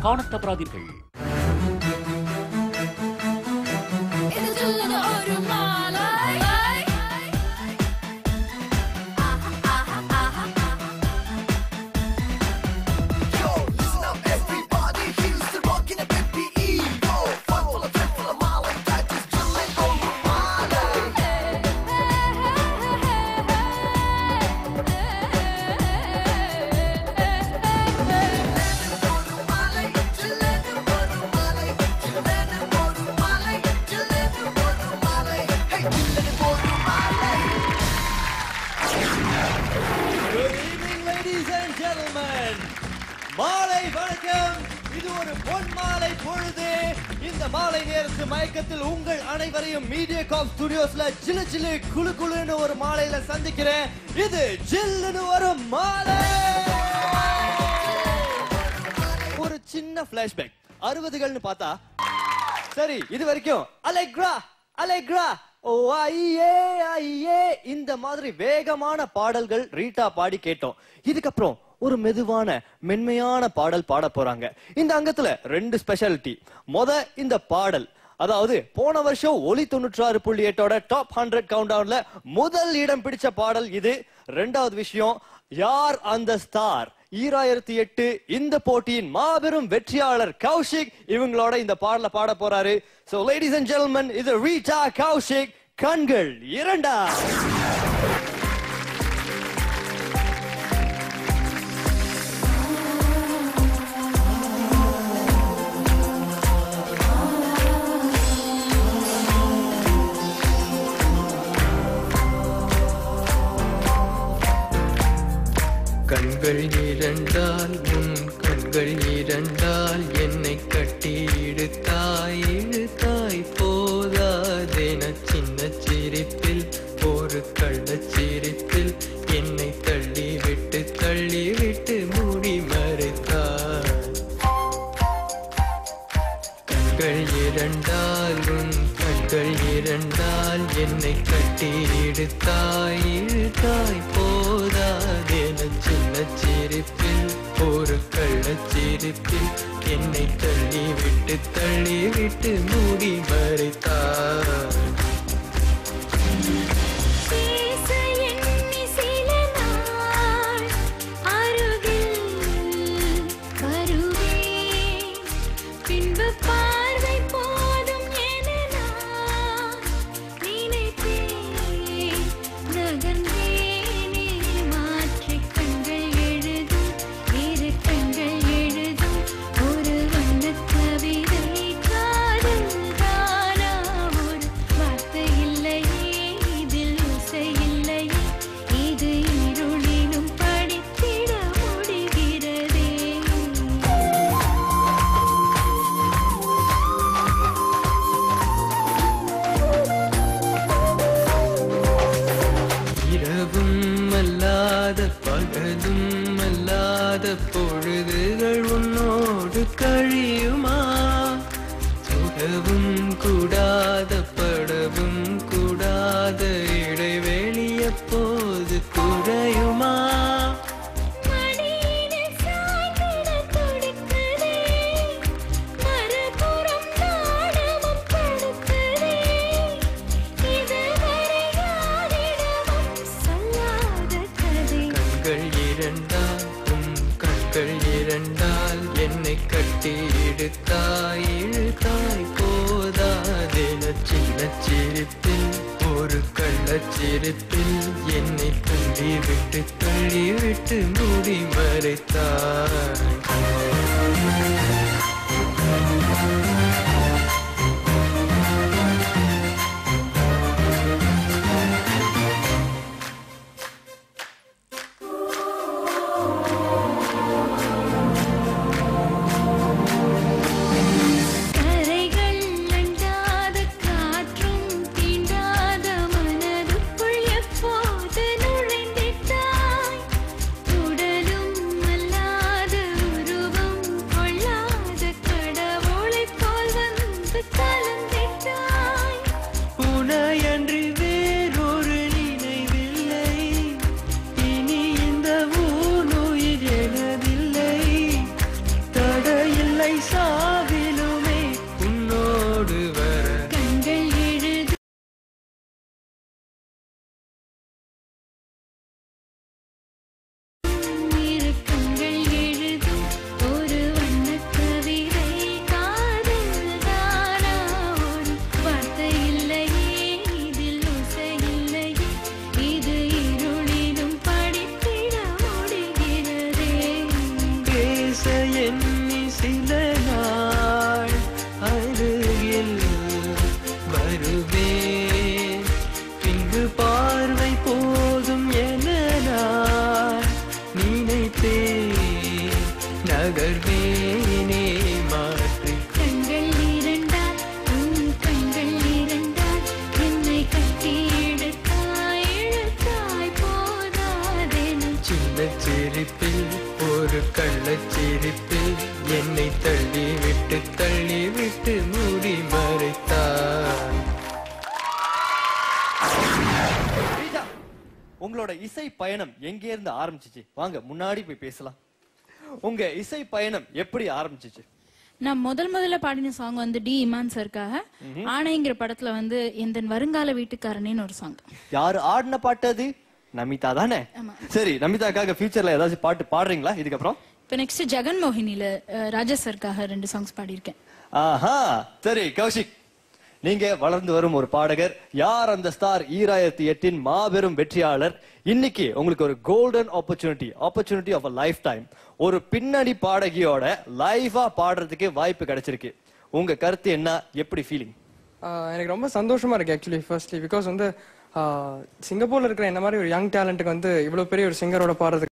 காணத் தவறாதீர்கள் இது ஜில்லுன்னு ஒரு மாலை Yo, listen up everybody, here's the rockin' a baby ego. Fun full of fun full of Molly, that is chillin' over Molly. ஒரு மாலை, chillin' ஒரு மாலை, chillin' ஒரு மாலை, chillin' ஒரு மாலை. Hey, chillin' ஒரு மாலை. Good evening, ladies and gentlemen. மாலை வணக்கம் இது ஒரு பொன் மாலை பொழுது இந்த மாலை நேரத்து மயக்கத்தில் உங்கள் அனைவரையும் மீடியா காப் ஸ்டுடியோஸ்ல ஜிலு ஜிலு குளு குளுன்னு ஒரு மாலையில சந்திக்கிறேன் இது ஜில்லுன்னு ஒரு மாலை ஒரு சின்ன பிளாஷ்பேக் அறுபதுகள்னு பார்த்தா சரி இது வரைக்கும் அலெக்ரா அலெக்ரா ஓ ஐயே ஐயே இந்த மாதிரி வேகமான பாடல்கள் ரீட்டா பாடி கேட்டோம் இதுக்கப்புறம் ஒரு மெதுவான மென்மையான பாடல் பாட போறாங்க இந்த அங்கத்துல ரெண்டு ஸ்பெஷாலிட்டி மொத இந்த பாடல் அதாவது போன வருஷம் ஒலி தொண்ணூற்றாறு புள்ளி எட்டோட டாப் ஹண்ட்ரட் கவுண்டவுன்ல முதல் இடம் பிடிச்ச பாடல் இது ரெண்டாவது விஷயம் யார் அந்த ஸ்டார் ஈராயிரத்தி எட்டு இந்த போட்டியின் மாபெரும் வெற்றியாளர் கௌஷிக் இவங்களோட இந்த பாடல பாட போறாரு சோ லேடிஸ் அண்ட் ஜென்டில்மேன் இது ரீட்டா கௌஷிக் கண்கள் இரண்டா கண்கள் இரண்டால் உன் கண்கள் இரண்டால் என்னை கட்டி இழுத்தாய் இழுத்தாய் போதாதென சின்ன சிரிப்பில் ஒரு கள்ளச் சிரிப்பில் என்னை தள்ளி விட்டு தள்ளி விட்டு மூடி மறைத்தாய் கண்கள் இரண்டால் உன் கண்கள் இரண்டால் என்னை கட்டி இழுத்தாய் இழுத்தாய் போதாதென சின்ன சிரிப்பில் ஒரு கள்ளச் சிரிப்பில் என்னை தள்ளி விட்டு தள்ளி விட்டு மூடி மறைத்தாய் பேச எண்ணி சில நாள் அருகில் வருவேன் பின்பு பார்வை போதும் என நான் நினைத்தேன் நகர்ந்தேனே மாற்றி கண்கள் எழுதும் இரு கண்கள் எழுதும் ஒரு வண்ணக் கவிதை காதல் தானா ஒரு வார்த்தை இல்லையே இதில் இசை இல்லையே இது இருளினும் படித்திட முடிகிறதே இரவும் அல்லாத பகலும் அல்லாத பொழுதுகள் உன்னோடு கழியுமா சுடவும் கூடாத படவும் கூடாத இடைவெளி எப்போது குறையுமா மடியினில் சாய்ந்திட துடிக்குதே மறுபுறம் நாடமும் படுக்குதே இதுவரை யாரிடமும் சொல்லாத கதை கண்கள் இரண்டால் உன் கண்கள் இரண்டால் என்னை கட்டி இழுத்தாய் இழுத்தாய் போதாதென சின்ன சிரிப்பில் ஒரு கள்ளச் சிரிப்பில் என்னை தள்ளி விட்டு தள்ளி விட்டு மூடி மறைத்தாய் கரைகள் அண்டாத காற்றும் தீண்டாத மனதுக்குள் எப்போது நுழைந்திட்டாய் உடலும் அல்லாத உருவம் இல்லை சாவிலுமே உன்னோடு வர கண்கள் எழுது இரு கண்கள் எழுதும் ஒரு வண்ணக் கவிதை காதல் தானா ஒரு வார்த்தை இல்லையே இதில் ஓசை இல்லையே இது இருளிலும் படித்திட முடிகிறதே பேச எண்ணி சில நாள் அருகில் வருவேன் பின்பு பார்வை போதும் என நான் நினைத்தேன் நகர்வேனே மாற்றி கண்கள் இரண்டால் உன் கண்கள் இரண்டால் என்னை கட்டி எடுத்தாய் இழுத்தாய் போதாதெனும் சின்ன சிரிப்பில் ஒரு கள்ளச் சிரிப்பில் என்னை தள்ளி விட்டு தள்ளி விட்டு மூடி மறைத்தார் ரீஜா, உங்களோட இசை பயணம் எங்க இருந்து ஆரம்பிச்சிச்சு வாங்க முன்னாடி போய் பேசலாம் உங்க இசை பயணம் எப்படி ஆரம்பிச்சிச்சு நான் முதல் முதல்ல பாடின சாங் வந்து டி இமான் சருக்காக ஆணைங்கிற படத்துல வந்து எந்த வருங்கால வீட்டுக்காரனேன்னு ஒரு சாங் யாரு ஆடின பாட்டு அது நமிதா தானே சரி நமிதாக்காக ஃபியூச்சர்ல ஏதாச்சும் பாட்டு பாடுறீங்களா இதுக்கப்புறம் இப்போ நெக்ஸ்ட் ஜெகன் மோகினில அஹ், ராஜா சருக்காக ரெண்டு சாங்ஸ் பாடியிருக்கேன் ஆஹா சரி கௌஷிக் நீங்க வளர்ந்து வரும் ஒரு பாடகர் யார் அந்த ஸ்டார் ஈராயிரத்தி எட்டின் மாபெரும் வெற்றியாளர் இன்னைக்கு உங்களுக்கு ஒரு golden opportunity opportunity of a lifetime ஒரு பின்னணி பாடகியோட லைவா பாடுறதுக்கு வாய்ப்பு கிடைச்சிருக்கு உங்க கருத்து என்ன எப்படி ஃபீலிங் ஆஹ் எனக்கு ரொம்ப சந்தோஷமா இருக்கு ஆக்சுவலி ஃபர்ஸ்ட்லி பிகாஸ் வந்து ஆஹ் சிங்கப்பூர்ல இருக்கிற என்ன மாதிரி ஒரு யங் டேலண்ட்டுக்கு வந்து இவ்வளவு பெரிய ஒரு சிங்கரோட பாடுறதுக்கு